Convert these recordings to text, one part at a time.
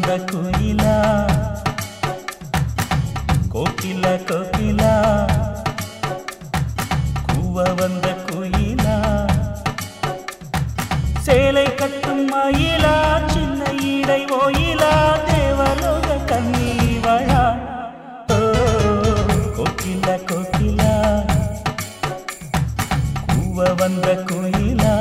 வந்த குயிலா கோகில கோகிலா கூவ வந்த குயிலா சேலை கட்டும் மயிலா சின்ன இடை ஓயிலா தேவலோக கண்ணீவழா ஓ கோகில கோகிலா கூவ வந்த குயிலா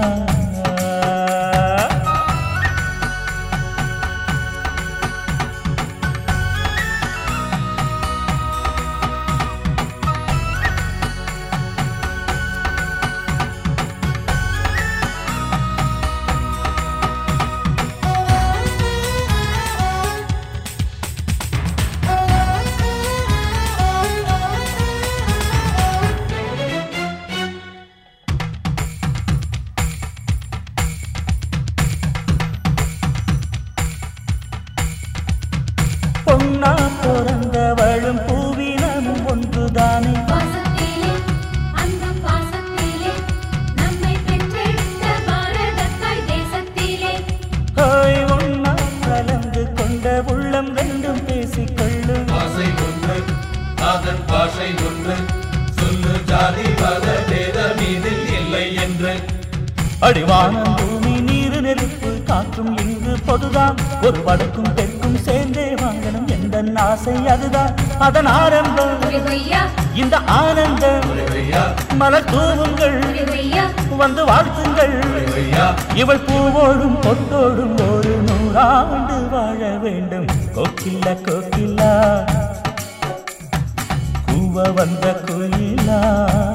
பொன்னா பிறந்தவளும் பூவினமும் ஒன்றுதானே வாசத்திலே அந்த பாசத்திலே நம்மை பெற்றெடுத்த பாரதத்தாய் தேசத்திலே ஹோய் ஒன்னா கலந்து கொண்ட உள்ளம் ரெண்டும் பேசிக்கொள்ளும் ஆசை ஒன்று அதன் பாஷை ஒன்று சொல்லு ஜாதி மத பேதம் இதில் இல்லை என்று அடிவானம் பூமி நீரு நெருப்பு காற்றும் இங்கு பொதுதான் ஒரு வடக்கும் தெற்கும் சேர்ந்தே வாங்கணும் எந்த ஆசை அதுதான் அதன் ஆரம்பம் ஒரே ஒய்யா இந்த ஆனந்தம் ஐயா மலர் தூவுங்கள் ஒரே ஒய்யா வந்து வாழ்த்துங்கள் ஐயா இவள் பூவோடும் பொட்டோடும் ஒரு நூறாண்டு வாழ வேண்டும் கோக்கில்ல கோக்கில்லா கூவ வந்த குயிலா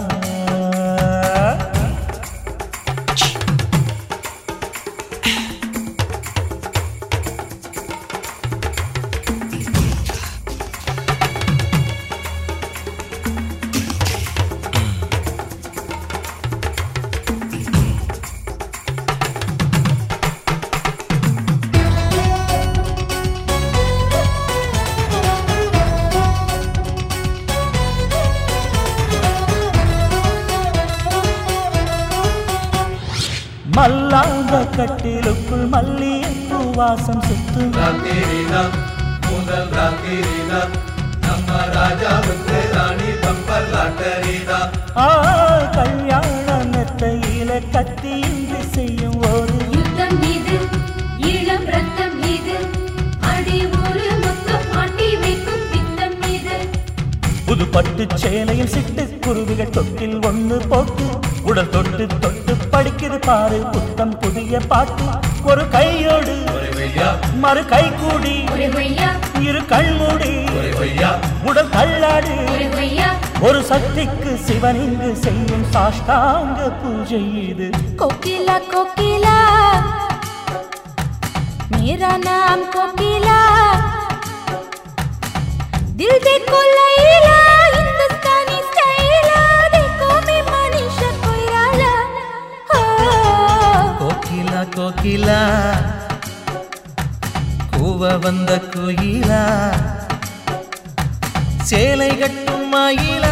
மல்லாந்த கட்டிலுக்குள் மல்லிகைப்பூ வாசம் சுத்தும் ராத்திரினா முதல் ராத்திரினா நம்ம ராஜாவுக்கு ராணி பம்பர் லாட்டரினா ஆ கல்யாண மெத்தையில கத்தியின்றி செய்யும் ஒரு யுத்தம் இது ஈழம் ரத்தம் இது அடி ஒரு மொத்தம் மாட்டி வைக்கும் பித்தம் இது புது பட்டு சேலையில் சிட்டு குருவிகள் தொட்டில் ஒண்ணு போட்டு உடல் தொட்டு தொட்டு படிக்குது பாரு புத்தம் புதிய பாட்டு ஒரு கையோடு ஒரே ஐயா மறு கை கூடி ஒரே ஒய்யா இரு கண்மூடி ஒரே ஐயா உடல் தள்ளாடி ஒரே ஒய்யா ஒரு சக்திக்கு சிவன் இங்கு செய்யும் சாஷ்டாங்க பூஜை இது कोकिला कोकिला मेरा नाम कोकिला दिल देखो लैला हिंदुस्तानी स्टाइला देखो मैं मनीषा कोइराला हो கோகிலா கோகிலா கூவ வந்த குயிலா சேலை கட்டும் மயிலா